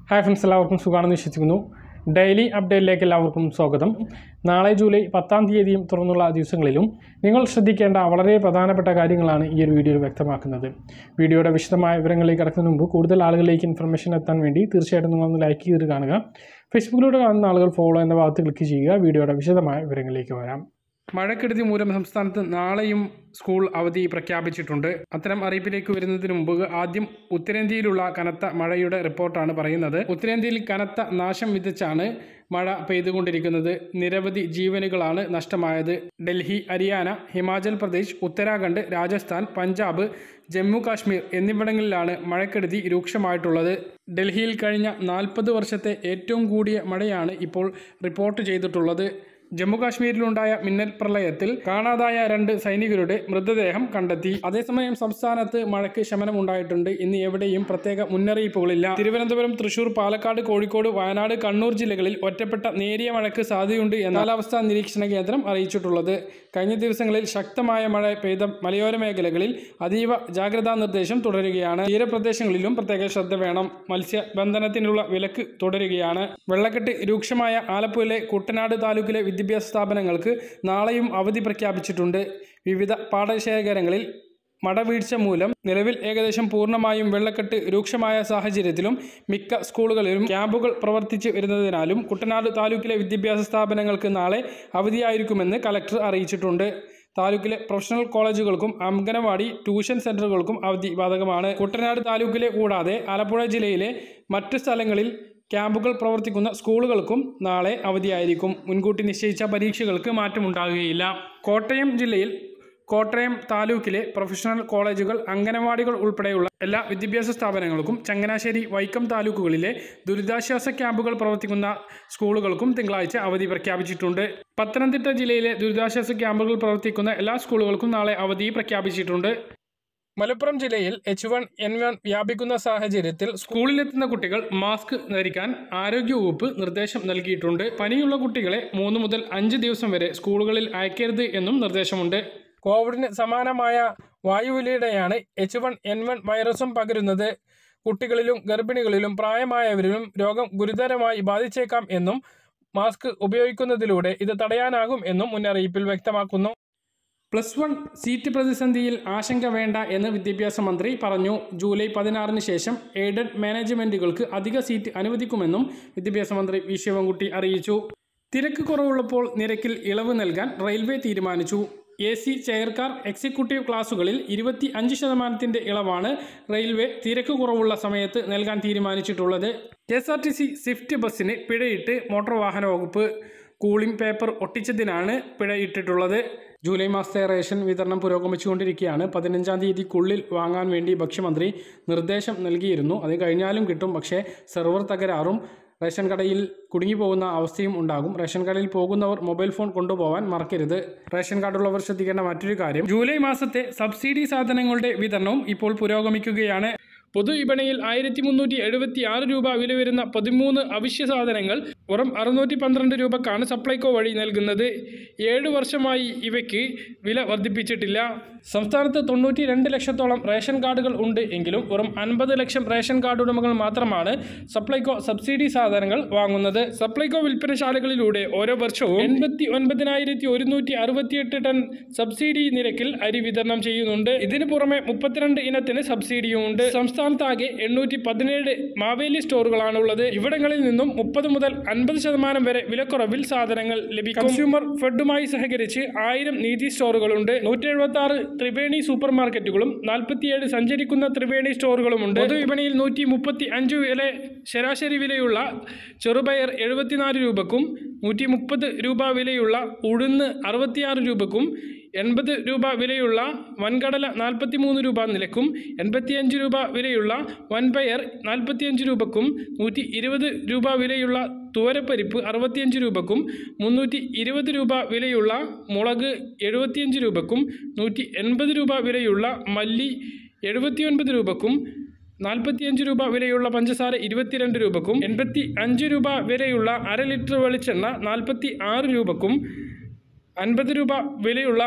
hi friends എല്ലാവർക്കും സുഖമാണെന്ന് വിശ്വസിക്കുന്നു ഡെയിലി അപ്ഡേറ്റിലേക്ക് എല്ലാവർക്കും സ്വാഗതം നാളെ ജൂലൈ പത്താം തീയതിയും തുറന്നുള്ള ദിവസങ്ങളിലും നിങ്ങൾ ശ്രദ്ധിക്കേണ്ട വളരെ പ്രധാനപ്പെട്ട കാര്യങ്ങളാണ് ഈ ഒരു വീഡിയോയിൽ വ്യക്തമാക്കുന്നത് വീഡിയോയുടെ വിശദമായ വിവരങ്ങളിലേക്ക് കടക്കുന്നതിന് മുമ്പ് കൂടുതൽ ആളുകളിലേക്ക് ഇൻഫർമേഷൻ എത്താൻ വേണ്ടി തീർച്ചയായിട്ടും നിങ്ങളൊന്ന് ലൈക്ക് ചെയ്ത് കാണുക ഫേസ്ബുക്കിലൂടെ കാണുന്ന ആളുകൾ ഫോളോ എന്ന ഭാഗത്ത് ക്ലിക്ക് ചെയ്യുക വീഡിയോയുടെ വിശദമായ വിവരങ്ങളിലേക്ക് വരാം മഴക്കെടുതി മൂലം സംസ്ഥാനത്ത് നാളെയും സ്കൂൾ അവധി പ്രഖ്യാപിച്ചിട്ടുണ്ട് അത്തരം അറിയിപ്പിലേക്ക് വരുന്നതിന് മുമ്പ് ആദ്യം ഉത്തരേന്ത്യയിലുള്ള കനത്ത മഴയുടെ റിപ്പോർട്ടാണ് പറയുന്നത് ഉത്തരേന്ത്യയിൽ കനത്ത നാശം വിതച്ചാണ് മഴ പെയ്തുകൊണ്ടിരിക്കുന്നത് നിരവധി ജീവനുകളാണ് നഷ്ടമായത് ഡൽഹി ഹരിയാന ഹിമാചൽ പ്രദേശ് ഉത്തരാഖണ്ഡ് രാജസ്ഥാൻ പഞ്ചാബ് ജമ്മു കാശ്മീർ എന്നിവിടങ്ങളിലാണ് മഴക്കെടുതി രൂക്ഷമായിട്ടുള്ളത് ഡൽഹിയിൽ കഴിഞ്ഞ നാൽപ്പത് വർഷത്തെ ഏറ്റവും കൂടിയ മഴയാണ് ഇപ്പോൾ റിപ്പോർട്ട് ചെയ്തിട്ടുള്ളത് ജമ്മു കാശ്മീരിലുണ്ടായ മിന്നൽ പ്രളയത്തിൽ കാണാതായ രണ്ട് സൈനികരുടെ മൃതദേഹം കണ്ടെത്തി അതേസമയം സംസ്ഥാനത്ത് മഴയ്ക്ക് ശമനമുണ്ടായിട്ടുണ്ട് ഇന്ന് എവിടെയും പ്രത്യേക മുന്നറിയിപ്പുകളില്ല തിരുവനന്തപുരം തൃശൂർ പാലക്കാട് കോഴിക്കോട് വയനാട് കണ്ണൂർ ജില്ലകളിൽ ഒറ്റപ്പെട്ട നേരിയ മഴയ്ക്ക് സാധ്യതയുണ്ട് എന്ന് കാലാവസ്ഥാ നിരീക്ഷണ കേന്ദ്രം അറിയിച്ചിട്ടുള്ളത് കഴിഞ്ഞ ദിവസങ്ങളിൽ ശക്തമായ മഴ പെയ്ത മലയോര മേഖലകളിൽ അതീവ ജാഗ്രതാ നിർദ്ദേശം തുടരുകയാണ് തീരപ്രദേശങ്ങളിലും പ്രത്യേക ശ്രദ്ധ വേണം മത്സ്യബന്ധനത്തിനുള്ള വിലക്ക് തുടരുകയാണ് വെള്ളക്കെട്ട് രൂക്ഷമായ ആലപ്പുഴയിലെ കുട്ടനാട് താലൂക്കിലെ വിദ്യാഭ്യാസ സ്ഥാപനങ്ങൾക്ക് നാളെയും അവധി പ്രഖ്യാപിച്ചിട്ടുണ്ട് വിവിധ പാഠശേഖരങ്ങളിൽ മടവീഴ്ച മൂലം നിലവിൽ ഏകദേശം പൂർണ്ണമായും വെള്ളക്കെട്ട് രൂക്ഷമായ സാഹചര്യത്തിലും മിക്ക സ്കൂളുകളിലും ക്യാമ്പുകൾ പ്രവർത്തിച്ച് വരുന്നതിനാലും കുട്ടനാട് താലൂക്കിലെ വിദ്യാഭ്യാസ സ്ഥാപനങ്ങൾക്ക് നാളെ അവധിയായിരിക്കുമെന്ന് കലക്ടർ അറിയിച്ചിട്ടുണ്ട് താലൂക്കിലെ പ്രൊഫഷണൽ കോളേജുകൾക്കും അംഗനവാടി ട്യൂഷൻ സെന്ററുകൾക്കും അവധി ബാധകമാണ് കുട്ടനാട് താലൂക്കിലെ കൂടാതെ ആലപ്പുഴ ജില്ലയിലെ മറ്റു സ്ഥലങ്ങളിൽ ക്യാമ്പുകൾ പ്രവർത്തിക്കുന്ന സ്കൂളുകൾക്കും നാളെ അവധിയായിരിക്കും മുൻകൂട്ടി നിശ്ചയിച്ച പരീക്ഷകൾക്ക് മാറ്റമുണ്ടാകുകയില്ല കോട്ടയം ജില്ലയിൽ കോട്ടയം താലൂക്കിലെ പ്രൊഫഷണൽ കോളേജുകൾ അംഗനവാടികൾ ഉൾപ്പെടെയുള്ള എല്ലാ വിദ്യാഭ്യാസ സ്ഥാപനങ്ങൾക്കും ചങ്ങനാശ്ശേരി വൈക്കം താലൂക്കുകളിലെ ദുരിതാശ്വാസ ക്യാമ്പുകൾ പ്രവർത്തിക്കുന്ന സ്കൂളുകൾക്കും തിങ്കളാഴ്ച അവധി പ്രഖ്യാപിച്ചിട്ടുണ്ട് പത്തനംതിട്ട ജില്ലയിലെ ദുരിതാശ്വാസ ക്യാമ്പുകൾ പ്രവർത്തിക്കുന്ന എല്ലാ സ്കൂളുകൾക്കും നാളെ അവധി പ്രഖ്യാപിച്ചിട്ടുണ്ട് മലപ്പുറം ജില്ലയിൽ എച്ച് വൺ എൻ വൺ വ്യാപിക്കുന്ന സാഹചര്യത്തിൽ സ്കൂളിലെത്തുന്ന കുട്ടികൾ മാസ്ക് ധരിക്കാൻ ആരോഗ്യവകുപ്പ് നിർദ്ദേശം നൽകിയിട്ടുണ്ട് പനിയുള്ള കുട്ടികളെ മൂന്ന് മുതൽ അഞ്ച് ദിവസം വരെ സ്കൂളുകളിൽ അയക്കരുത് എന്നും നിർദ്ദേശമുണ്ട് കോവിഡിന് സമാനമായ വായുവിലൂടെയാണ് എച്ച് വൺ എൻ വൺ വൈറസും പകരുന്നത് കുട്ടികളിലും ഗർഭിണികളിലും പ്രായമായവരിലും രോഗം ഗുരുതരമായി ബാധിച്ചേക്കാം എന്നും മാസ്ക് ഉപയോഗിക്കുന്നതിലൂടെ ഇത് തടയാനാകും എന്നും മുന്നറിയിപ്പിൽ വ്യക്തമാക്കുന്നു പ്ലസ് വൺ സീറ്റ് പ്രതിസന്ധിയിൽ ആശങ്ക വേണ്ട എന്ന് വിദ്യാഭ്യാസ മന്ത്രി പറഞ്ഞു ജൂലൈ പതിനാറിന് ശേഷം എയ്ഡഡ് മാനേജ്മെൻറ്റുകൾക്ക് അധിക സീറ്റ് അനുവദിക്കുമെന്നും വിദ്യാഭ്യാസ മന്ത്രി വി ശിവൻകുട്ടി അറിയിച്ചു തിരക്ക് കുറവുള്ളപ്പോൾ നിരക്കിൽ ഇളവ് നൽകാൻ റെയിൽവേ തീരുമാനിച്ചു എ സി ചെയർകാർ എക്സിക്യൂട്ടീവ് ക്ലാസുകളിൽ ഇരുപത്തി അഞ്ച് ശതമാനത്തിൻ്റെ ഇളവാണ് റെയിൽവേ തിരക്ക് കുറവുള്ള സമയത്ത് നൽകാൻ തീരുമാനിച്ചിട്ടുള്ളത് K S R T C swift ബസ്സിന് പിഴയിട്ട് മോട്ടോർ വാഹന വകുപ്പ് കൂളിംഗ് പേപ്പർ ഒട്ടിച്ചതിനാണ് പിഴയിട്ടിട്ടുള്ളത് ജൂലൈ മാസത്തെ റേഷൻ വിതരണം പുരോഗമിച്ചുകൊണ്ടിരിക്കുകയാണ് പതിനഞ്ചാം തീയതിക്കുള്ളിൽ വാങ്ങാൻ വേണ്ടി ഭക്ഷ്യമന്ത്രി നിർദ്ദേശം നൽകിയിരുന്നു അത് കഴിഞ്ഞാലും കിട്ടും പക്ഷേ സെർവർ തകരാറും റേഷൻ കടയിൽ കുടുങ്ങിപ്പോകുന്ന അവസ്ഥയും ഉണ്ടാകും റേഷൻ കടയിൽ പോകുന്നവർ മൊബൈൽ ഫോൺ കൊണ്ടുപോകാൻ മറക്കരുത് റേഷൻ കാർഡുള്ളവർ ശ്രദ്ധിക്കേണ്ട മറ്റൊരു കാര്യം ജൂലൈ മാസത്തെ സബ്സിഡി സാധനങ്ങളുടെ വിതരണവും ഇപ്പോൾ പുരോഗമിക്കുകയാണ് പൊതുവിപണിയിൽ ആയിരത്തി മുന്നൂറ്റി എഴുപത്തി ആറ് രൂപ വില വരുന്ന പതിമൂന്ന് അവശ്യ സാധനങ്ങൾ വെറും അറുന്നൂറ്റി പന്ത്രണ്ട് രൂപക്കാണ് സപ്ലൈകോ വഴി നൽകുന്നത് ഏഴ് വർഷമായി ഇവയ്ക്ക് വില വർദ്ധിപ്പിച്ചിട്ടില്ല സംസ്ഥാനത്ത് തൊണ്ണൂറ്റി രണ്ട് ലക്ഷത്തോളം റേഷൻ കാർഡുകൾ ഉണ്ട് എങ്കിലും വെറും അൻപത് ലക്ഷം റേഷൻ കാർഡ് ഉടമകൾ മാത്രമാണ് സപ്ലൈകോ സബ്സിഡി സാധനങ്ങൾ വാങ്ങുന്നത് സപ്ലൈകോ വിൽപ്പനശാലകളിലൂടെ ഓരോ വർഷവും എൺപത്തി ഒൻപതിനായിരത്തി ഒരുന്നൂറ്റി അറുപത്തിയെട്ട് ടൺ സബ്സിഡി നിരക്കിൽ അരി വിതരണം ചെയ്യുന്നുണ്ട് ഇതിനു പുറമെ മുപ്പത്തിരണ്ട് ഇനത്തിന് സബ്സിഡിയുമുണ്ട് സംസ്ഥാനത്താകെ എണ്ണൂറ്റി പതിനേഴ് മാവേലി സ്റ്റോറുകളാണുള്ളത് ഇവിടങ്ങളിൽ നിന്നും മുപ്പത് മുതൽ അൻപത് ശതമാനം വരെ വിലക്കുറവിൽ സാധനങ്ങൾ ലഭിക്കും കൺസ്യൂമർ ഫെഡുമായി സഹകരിച്ച് ആയിരം നീതി സ്റ്റോറുകളുണ്ട് നൂറ്റി എഴുപത്തി ആറ് ത്രിവേണി സൂപ്പർ മാർക്കറ്റുകളും നാൽപ്പത്തിയേഴ് സഞ്ചരിക്കുന്ന ത്രിവേണി സ്റ്റോറുകളുമുണ്ട് പൊതുവിപണിയിൽ നൂറ്റി മുപ്പത്തി അഞ്ച് വില ശരാശരി വിലയുള്ള ചെറുപയർ എഴുപത്തിനാല് രൂപക്കും നൂറ്റി മുപ്പത് രൂപ വിലയുള്ള ഉഴുന്ന് അറുപത്തിയാറ് രൂപക്കും എൺപത് രൂപ വിലയുള്ള വൻകടല നാൽപ്പത്തി മൂന്ന് രൂപ നിലക്കും എൺപത്തിയഞ്ച് രൂപ വിലയുള്ള വൻപയർ നാൽപ്പത്തിയഞ്ച് രൂപക്കും നൂറ്റി ഇരുപത് രൂപ വിലയുള്ള തുവരപ്പരിപ്പ് അറുപത്തിയഞ്ച് രൂപക്കും മുന്നൂറ്റി ഇരുപത് രൂപ വിലയുള്ള മുളക് എഴുപത്തിയഞ്ച് രൂപക്കും നൂറ്റി എൺപത് രൂപ വിലയുള്ള മല്ലി എഴുപത്തിയൊൻപത് രൂപക്കും നാൽപ്പത്തിയഞ്ച് രൂപ വിലയുള്ള പഞ്ചസാര ഇരുപത്തിരണ്ട് രൂപക്കും എൺപത്തി അഞ്ച് രൂപ വിലയുള്ള അര ലിറ്റർ വെളിച്ചെണ്ണ നാൽപ്പത്തി ആറ് രൂപക്കും അൻപത് രൂപ വിലയുള്ള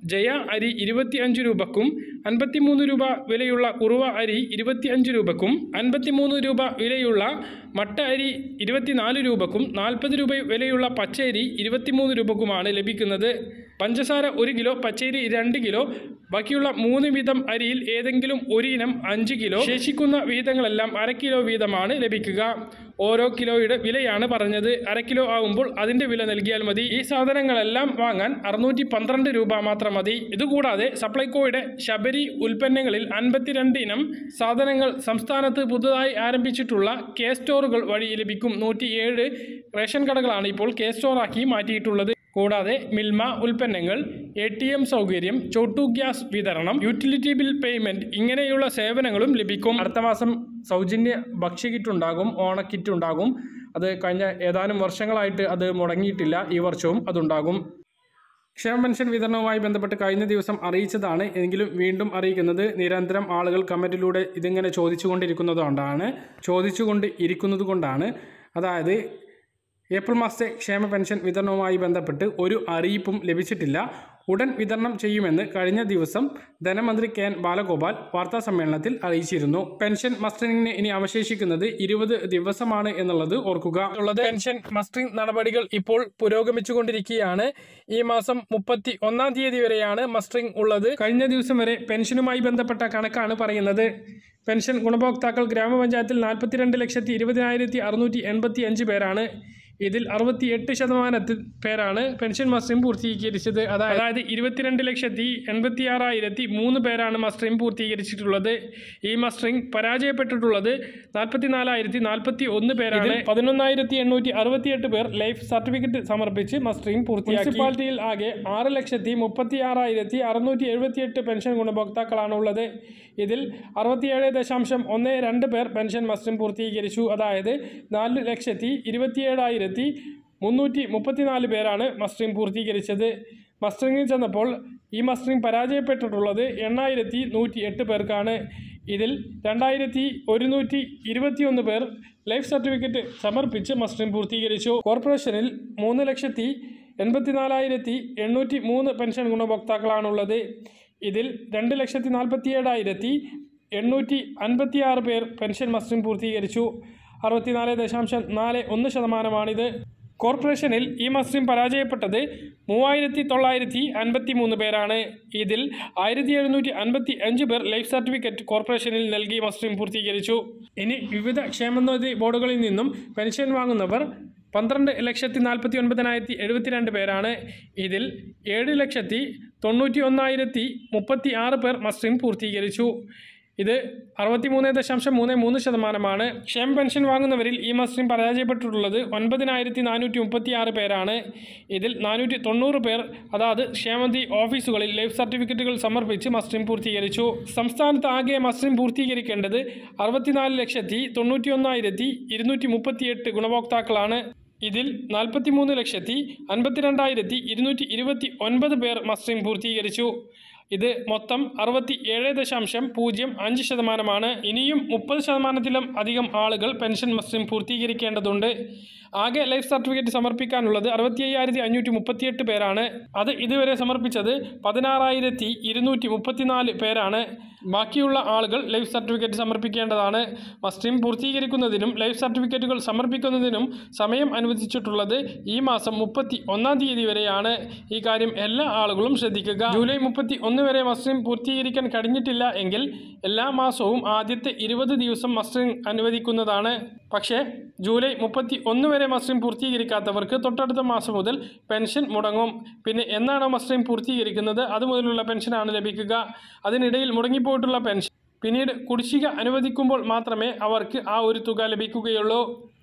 ജയ അരി ഇരുപത്തി അഞ്ച് രൂപക്കും അൻപത്തിമൂന്ന് രൂപ വിലയുള്ള കുറുവ അരി ഇരുപത്തി അഞ്ച് രൂപക്കും അൻപത്തിമൂന്ന് രൂപ വിലയുള്ള മട്ട അരി ഇരുപത്തിനാല് രൂപക്കും നാൽപ്പത് രൂപ വിലയുള്ള പച്ചരി ഇരുപത്തിമൂന്ന് രൂപക്കുമാണ് ലഭിക്കുന്നത് പഞ്ചസാര ഒരു കിലോ പച്ചരി രണ്ട് കിലോ ബാക്കിയുള്ള മൂന്ന് വീതം അരിയിൽ ഏതെങ്കിലും ഒരു ഇനം അഞ്ച് കിലോ ശേഷിക്കുന്ന വിഹിതങ്ങളെല്ലാം അര കിലോ വീതമാണ് ലഭിക്കുക ഓരോ കിലോയുടെ വിലയാണ് പറഞ്ഞത് അര കിലോ ആകുമ്പോൾ അതിൻ്റെ വില നൽകിയാൽ മതി ഈ സാധനങ്ങളെല്ലാം വാങ്ങാൻ അറുന്നൂറ്റി പന്ത്രണ്ട് രൂപ മാത്രം മതി ഇതുകൂടാതെ സപ്ലൈകോയുടെ ശബരി ഉൽപ്പന്നങ്ങളിൽ അൻപത്തിരണ്ട് ഇനം സാധനങ്ങൾ സംസ്ഥാനത്ത് പുതുതായി ആരംഭിച്ചിട്ടുള്ള കെ സ്റ്റോറുകൾ വഴി ലഭിക്കും നൂറ്റിയേഴ് റേഷൻ കടകളാണ് ഇപ്പോൾ കെ സ്റ്റോറാക്കി മാറ്റിയിട്ടുള്ളത് കൂടാതെ മിൽമ ഉൽപ്പന്നങ്ങൾ എ ടി എം സൗകര്യം ചോട്ടു ഗ്യാസ് വിതരണം യൂട്ടിലിറ്റി ബിൽ പേയ്മെന്റ് ഇങ്ങനെയുള്ള സേവനങ്ങളും ലഭിക്കും അടുത്ത മാസം സൗജന്യ ഭക്ഷ്യകിറ്റ് ഉണ്ടാകും ഓണക്കിറ്റ് ഉണ്ടാകും അത് കഴിഞ്ഞ ഏതാനും വർഷങ്ങളായിട്ട് അത് മുടങ്ങിയിട്ടില്ല ഈ വർഷവും അതുണ്ടാകും ക്ഷേമ പെൻഷൻ വിതരണവുമായി ബന്ധപ്പെട്ട് കഴിഞ്ഞ ദിവസം അറിയിച്ചതാണ് എങ്കിലും വീണ്ടും അറിയിക്കുന്നത് നിരന്തരം ആളുകൾ കമൻറ്റിലൂടെ ഇതിങ്ങനെ ചോദിച്ചുകൊണ്ടിരിക്കുന്നതുകൊണ്ടാണ് ചോദിച്ചുകൊണ്ട് ഇരിക്കുന്നത് കൊണ്ടാണ് അതായത് ഏപ്രിൽ മാസത്തെ ക്ഷേമ പെൻഷൻ വിതരണവുമായി ബന്ധപ്പെട്ട് ഒരു അറിയിപ്പും ലഭിച്ചിട്ടില്ല ഉടൻ വിതരണം ചെയ്യുമെന്ന് കഴിഞ്ഞ ദിവസം ധനമന്ത്രി കെ എൻ ബാലഗോപാൽ വാർത്താ സമ്മേളനത്തിൽ അറിയിച്ചിരുന്നു പെൻഷൻ മസ്റ്ററിംഗിന് ഇനി അവശേഷിക്കുന്നത് ഇരുപത് ദിവസമാണ് എന്നുള്ളത് ഓർക്കുക ഉള്ളത് പെൻഷൻ മസ്റ്ററിംഗ് നടപടികൾ ഇപ്പോൾ പുരോഗമിച്ചുകൊണ്ടിരിക്കുകയാണ് ഈ മാസം മുപ്പത്തി ഒന്നാം തീയതി വരെയാണ് മസ്റ്ററിംഗ് ഉള്ളത് കഴിഞ്ഞ ദിവസം വരെ പെൻഷനുമായി ബന്ധപ്പെട്ട കണക്കാണ് പറയുന്നത് പെൻഷൻ ഗുണഭോക്താക്കൾ ഗ്രാമപഞ്ചായത്തിൽ നാൽപ്പത്തിരണ്ട് ലക്ഷത്തി ഇരുപതിനായിരത്തി അറുന്നൂറ്റി എൺപത്തി അഞ്ച് പേരാണ് ഇതിൽ അറുപത്തി എട്ട് ശതമാനത്തിൽ പേരാണ് പെൻഷൻ മസ്റ്ററിംഗ് പൂർത്തീകരിച്ചത് അതാ- അതായത് ഇരുപത്തിരണ്ട് ലക്ഷത്തി എൺപത്തി ആറായിരത്തി മൂന്ന് പേരാണ് മസ്റ്ററിംഗ് പൂർത്തീകരിച്ചിട്ടുള്ളത് ഈ മസ്റ്ററിംഗ് പരാജയപ്പെട്ടിട്ടുള്ളത് നാൽപ്പത്തി നാലായിരത്തി നാൽപ്പത്തി ഒന്ന് പേരാണ് പതിനൊന്നായിരത്തി എണ്ണൂറ്റി അറുപത്തിയെട്ട് പേർ ലൈഫ് സർട്ടിഫിക്കറ്റ് സമർപ്പിച്ച് മസ്റ്ററിംഗ് പൂർത്തിയാക്കി മുനിസിപ്പാലിറ്റിയിൽ ആകെ ആറ് ലക്ഷത്തി മുപ്പത്തി ആറായിരത്തി അറുന്നൂറ്റി എഴുപത്തിയെട്ട് പെൻഷൻ ഗുണഭോക്താക്കളാണ് ഉള്ളത് ഇതിൽ അറുപത്തിയേഴ് ദശാംശം ഒന്ന് രണ്ട് പേർ പെൻഷൻ മസ്റ്ററിംഗ് പൂർത്തീകരിച്ചു അതായത് നാല് ലക്ഷത്തി ഇരുപത്തിയേഴായിരത്തി മുന്നൂറ്റി മുപ്പത്തിനാല് പേരാണ് മസ്റ്ററിംഗ് പൂർത്തീകരിച്ചത് മസ്റ്ററിംഗിൽ ചെന്നപ്പോൾ ഈ മസ്റ്ററിംഗ് പരാജയപ്പെട്ടിട്ടുള്ളത് എണ്ണായിരത്തി നൂറ്റി എട്ട് പേർക്കാണ് ഇതിൽ രണ്ടായിരത്തി ഒരുന്നൂറ്റി ഇരുപത്തിയൊന്ന് പേർ ലൈഫ് സർട്ടിഫിക്കറ്റ് സമർപ്പിച്ച് മസ്റ്ററിംഗ് പൂർത്തീകരിച്ചു കോർപ്പറേഷനിൽ മൂന്ന് ലക്ഷത്തി എൺപത്തിനാലായിരത്തി എണ്ണൂറ്റി മൂന്ന് പെൻഷൻ ഗുണഭോക്താക്കളാണുള്ളത് ഇതിൽ രണ്ട് ലക്ഷത്തി നാൽപ്പത്തി ഏഴായിരത്തി എണ്ണൂറ്റി അൻപത്തി ആറ് പേർ പെൻഷൻ മസ്റ്ററിംഗ് പൂർത്തീകരിച്ചു അറുപത്തിനാല് ദശാംശം നാല് ഒന്ന് ശതമാനമാണിത് കോർപ്പറേഷനിൽ ഈ മസ്റ്ററിംഗ് പരാജയപ്പെട്ടത് മൂവായിരത്തി തൊള്ളായിരത്തി അൻപത്തി മൂന്ന് പേരാണ് ഇതിൽ ആയിരത്തി എഴുന്നൂറ്റി അൻപത്തി അഞ്ച് പേർ ലൈഫ് സർട്ടിഫിക്കറ്റ് കോർപ്പറേഷനിൽ നൽകി മസ്റ്ററിംഗ് പൂർത്തീകരിച്ചു ഇനി വിവിധ ക്ഷേമനിധി ബോർഡുകളിൽ നിന്നും പെൻഷൻ വാങ്ങുന്നവർ പന്ത്രണ്ട് ലക്ഷത്തി നാൽപ്പത്തി ഒൻപതിനായിരത്തി എഴുപത്തിരണ്ട് പേരാണ് ഇതിൽ ഏഴ് ലക്ഷത്തി തൊണ്ണൂറ്റി ഒന്നായിരത്തി മുപ്പത്തി ആറ് പേർ മസ്റ്ററിംഗ് പൂർത്തീകരിച്ചു ഇത് അറുപത്തിമൂന്ന് ദശാംശം മൂന്ന് മൂന്ന് ശതമാനമാണ് ക്ഷേമ പെൻഷൻ വാങ്ങുന്നവരിൽ ഈ മസ്റ്ററിംഗ് പരാജയപ്പെട്ടിട്ടുള്ളത് ഒൻപതിനായിരത്തി നാനൂറ്റി മുപ്പത്തി ആറ് പേരാണ് ഇതിൽ നാനൂറ്റി തൊണ്ണൂറ് പേർ അതായത് ക്ഷേമനിധി ഓഫീസുകളിൽ ലൈഫ് സർട്ടിഫിക്കറ്റുകൾ സമർപ്പിച്ച് മസ്റ്ററിംഗ് പൂർത്തീകരിച്ചു സംസ്ഥാനത്ത് ആകെ മസ്റ്ററിംഗ് പൂർത്തീകരിക്കേണ്ടത് അറുപത്തിനാല് ലക്ഷത്തി തൊണ്ണൂറ്റി ഒന്നായിരത്തി ഇരുന്നൂറ്റി മുപ്പത്തിയെട്ട് ഗുണഭോക്താക്കളാണ് ഇതിൽ നാൽപ്പത്തിമൂന്ന് ലക്ഷത്തി അൻപത്തിരണ്ടായിരത്തി ഇരുന്നൂറ്റി ഇരുപത്തി ഒൻപത് പേർ മസ്റ്ററിംഗ് പൂർത്തീകരിച്ചു ഇത് മൊത്തം അറുപത്തി ഏഴ് ദശാംശം പൂജ്യം അഞ്ച് ശതമാനമാണ് ഇനിയും മുപ്പത് ശതമാനത്തിലും അധികം ആളുകൾ പെൻഷൻ മസ്റ്ററിംഗ് പൂർത്തീകരിക്കേണ്ടതുണ്ട് ആകെ ലൈഫ് സർട്ടിഫിക്കറ്റ് സമർപ്പിക്കാനുള്ളത് അറുപത്തി അയ്യായിരത്തി അഞ്ഞൂറ്റി മുപ്പത്തിയെട്ട് പേരാണ് അത് ഇതുവരെ സമർപ്പിച്ചത് പതിനാറായിരത്തി ഇരുന്നൂറ്റി മുപ്പത്തിനാല് പേരാണ് ബാക്കിയുള്ള ആളുകൾ ലൈഫ് സർട്ടിഫിക്കറ്റ് സമർപ്പിക്കേണ്ടതാണ് മസ്റ്ററിംഗ് പൂർത്തീകരിക്കുന്നതിനും ലൈഫ് സർട്ടിഫിക്കറ്റുകൾ സമർപ്പിക്കുന്നതിനും സമയം അനുവദിച്ചിട്ടുള്ളത് ഈ മാസം മുപ്പത്തി ഒന്നാം തീയതി വരെയാണ് ഈ കാര്യം എല്ലാ ആളുകളും ശ്രദ്ധിക്കുക ജൂലൈ മുപ്പത്തി ഒന്ന് വരെ മസ്റ്ററിംഗ് പൂർത്തീകരിക്കാൻ കഴിഞ്ഞിട്ടില്ല എങ്കിൽ എല്ലാ മാസവും ആദ്യത്തെ ഇരുപത് ദിവസം മസ്റ്ററിംഗ് അനുവദിക്കുന്നതാണ് പക്ഷേ ജൂലൈ മുപ്പത്തി ഒന്ന് വരെ മസ്റ്ററിംഗ് പൂർത്തീകരിക്കാത്തവർക്ക് തൊട്ടടുത്ത മാസം മുതൽ പെൻഷൻ മുടങ്ങും പിന്നെ എന്നാണോ മസ്റ്ററിംഗ് പൂർത്തീകരിക്കുന്നത് അതുമുതലുള്ള പെൻഷനാണ് ലഭിക്കുക അതിനിടയിൽ മുടങ്ങിപ്പോയിട്ടുള്ള പെൻഷൻ പിന്നീട് കുടിശ്ശിക അനുവദിക്കുമ്പോൾ മാത്രമേ അവർക്ക് ആ ഒരു തുക ലഭിക്കുകയുള്ളൂ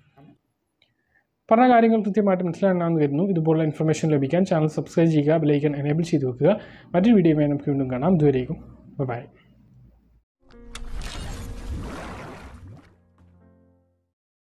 പറഞ്ഞ കാര്യങ്ങൾ കൃത്യമായിട്ട് മനസ്സിലാണെന്ന് കരുതുന്നു ഇതുപോലുള്ള ഇൻഫർമേഷൻ ലഭിക്കാൻ ചാനൽ സബ്സ്ക്രൈബ് ചെയ്യുക ബെലൈക്കൻ എനേബിൾ ചെയ്ത് വെക്കുക മറ്റൊരു വീഡിയോയുമായി നമുക്ക് വീണ്ടും കാണാം ഇതുവരേക്കും ബൈ